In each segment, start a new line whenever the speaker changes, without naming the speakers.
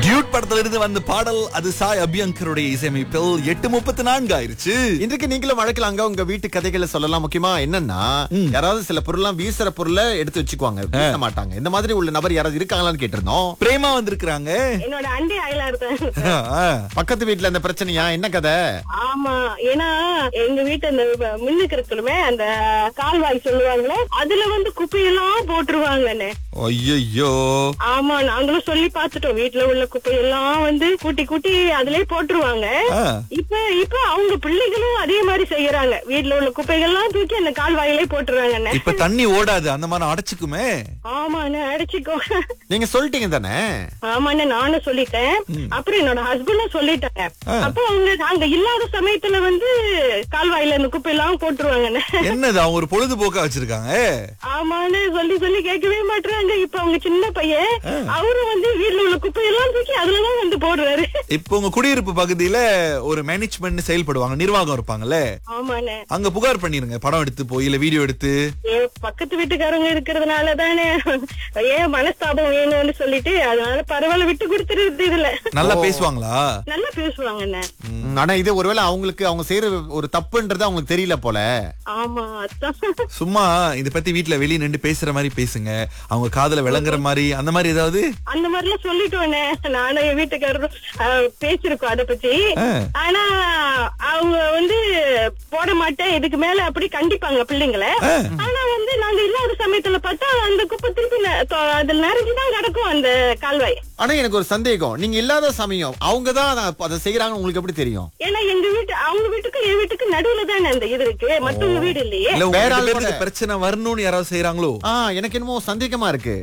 Dude படத்துல இருந்து வந்த பாடல் அது சாய் அபியங்கருடைய இசையமைப்பில் எட்டு முப்பத்தி நான்கு ஆயிருச்சு
இன்றைக்கு நீங்களும் அழைக்கலாங்க உங்க வீட்டு கதைகளை சொல்லலாம் முக்கியமா என்னன்னா யாராவது சில பொருள்லாம் வீசுற பொருளை எடுத்து வச்சுக்குவாங்க வீச மாட்டாங்க இந்த மாதிரி உள்ள நபர் யாராவது இருக்காங்களான்னு கேட்டிருந்தோம்
பிரேமா வந்திருக்கிறாங்க
என்னோட அண்டி அயலா இருக்கேன்
ஆ,
பக்கத்து வீட்டுல இந்த பிரச்சனையா என்ன கதை
ஆமா ஏன்னா எங்க வீட்டு அந்த முன்னுக்கு இருக்கணுமே அந்த கால்வாய் சொல்லுவாங்களே அதுல வந்து குப்பையெல்லாம் போட்டுருவாங்கன்னு
ஐயையோ
ஆமா நாங்களும் சொல்லி பார்த்துட்டோம் வீட்டுல உள்ள குப்பையெல்லாம் வந்து கூட்டி கூட்டி அதுலயே போட்டுருவாங்க
ஆ,
இப்ப இப்ப அவங்க பிள்ளைகளும் அதே மாதிரி செய்யறாங்க வீட்டுல உள்ள குப்பைகள்லாம் தூக்கி அந்த கால்வாயிலே போட்டுருவாங்கன்னு
இப்ப தண்ணி ஓடாது அந்த மாதிரி அடைச்சுக்குமே
ஆமாண்ணே அடிச்சுக்கோ
நீங்க சொல்லிட்டீங்க தானே
ஆமாண்ணே நானும் சொல்லிட்டேன் அப்புறம் என்னோட ஹஸ்பண்டும் சொல்லிட்டாங்க அப்ப அவங்க நாங்க இல்லாத சமயத்துல வந்து கால்வாயில இந்த குப்பையெல்லாம் போட்டுருவாங்கண்ணே
என்னது அவங்க ஒரு பொழுதுபோக்கா வச்சிருக்காங்க
ஆமான்னு சொல்லி சொல்லி கேட்கவே மாட்டாங்க இப்ப அவங்க சின்ன பையன் அவரும் வந்து வீட்டுல உள்ள குப்பையெல்லாம் தூக்கி அதுலதான் வந்து போடுறாரு
இப்ப உங்க குடியிருப்பு பகுதியில ஒரு மேனேஜ்மெண்ட் செயல்படுவாங்க நிர்வாகம் இருப்பாங்கல்ல
ஆமாண்ணே
அங்க புகார் பண்ணிருங்க படம் எடுத்து போய் இல்ல வீடியோ எடுத்து
ஏன் பக்கத்து வீட்டுக்காரங்க இருக்கிறதுனால தானே ஏன் மனஸ்தாபம் வேணும்னு சொல்லிட்டு அதனால பரவாயில்ல விட்டு கொடுத்துருது இதுல
நல்லா பேசுவாங்களா
நல்லா பேசுவாங்கண்ணே
ம், ஆனா இது ஒருவேளை அவங்களுக்கு அவங்க செய்யற ஒரு தப்புன்றது அவங்களுக்கு தெரியல போல
ஆமா அதான்
சும்மா இத பத்தி வீட்ல வெளிய நின்று பேசுற மாதிரி பேசுங்க அவங்க காதுல விளங்குற மாதிரி அந்த மாதிரி ஏதாவது
அந்த மாதிரிலாம் சொல்லிட்டோன்னே நானும் என் வீட்டுக்காரரும் அஹ், பேசிருக்கோம் அத பத்தி
ஆ.
ஆனா அவங்க வந்து போட மாட்டேன் இதுக்கு மேல அப்படி கண்டிப்பாங்க பிள்ளைங்கள ஆனா வந்து நாங்க இல்லாத சமயத்துல பார்த்தா அந்த குப்பை திருப்பி ந- தொ- அதுல நிறைஞ்சுதான் கிடக்கும் அந்த கால்வாய்
ஆனா எனக்கு ஒரு சந்தேகம் நீங்க இல்லாத சமயம் அவங்க தான் அதை செய்யறாங்க உங்களுக்கு எப்படி தெரியும்
ஏன்னா எங்க வீட்டு அவங்க வீட்டுக்கும் என் வீட்டுக்கு நடுவுல தானே அந்த இது இருக்கு மத்தவங்க வீடு இல்லையே
இல்ல உங்க
வேற
ரெண்டு
ஆள்
பேருக்கு
கூட.
பிரச்சனை வரணும்னு யாராவது செய்யறாங்களோ
ஆ எனக்கு என்னமோ சந்தேகமா இருக்கு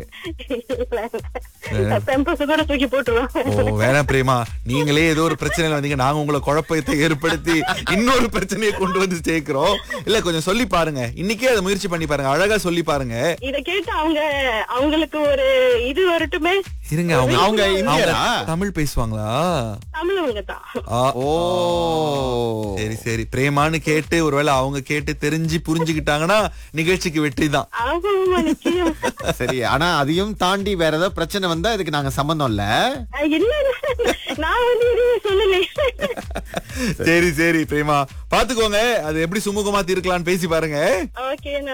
பெம்பஸ் கூட தூக்கி போட்டுருவோம்
ஓ வேணாம் பிரேமா நீங்களே ஏதோ ஒரு பிரச்சனையில வந்தீங்க நாங்க உங்களை குழப்பத்தை ஏற்படுத்தி இன்னொரு பிரச்சனையை கொண்டு வந்து சேர்க்கிறோம் இல்ல கொஞ்சம் சொல்லி பாருங்க இன்னைக்கே அதை முயற்சி பண்ணி பாருங்க அழகா சொல்லி பாருங்க
இத கேட்டு அவங்க அவங்களுக்கு ஒரு இது வரட்டுமே
இருங்க அவங்க
அவங்க இந்தியரா?
தமிழ் பேசுவாங்களா
தமிழவங்க தான்
ஆ,
ஓ
சரி சரி பிரேமான்னு கேட்டு ஒருவேளை அவங்க கேட்டு தெரிஞ்சு புரிஞ்சுக்கிட்டாங்கன்னா நிகழ்ச்சிக்கு வெற்றி தான்
ஆமா நிச்சயம்
சரி ஆனா அதையும் தாண்டி வேற ஏதாவது பிரச்சனை வந்தா இதுக்கு நாங்க சம்பந்தம் இல்ல
அஹ் இல்ல நான் வந்து எதுவும் சொல்லலை
சரி சரி பிரேமா பாத்துக்கோங்க அது எப்படி சுமூகமா தீர்க்கலாம்னு பேசி பாருங்க
ஓகே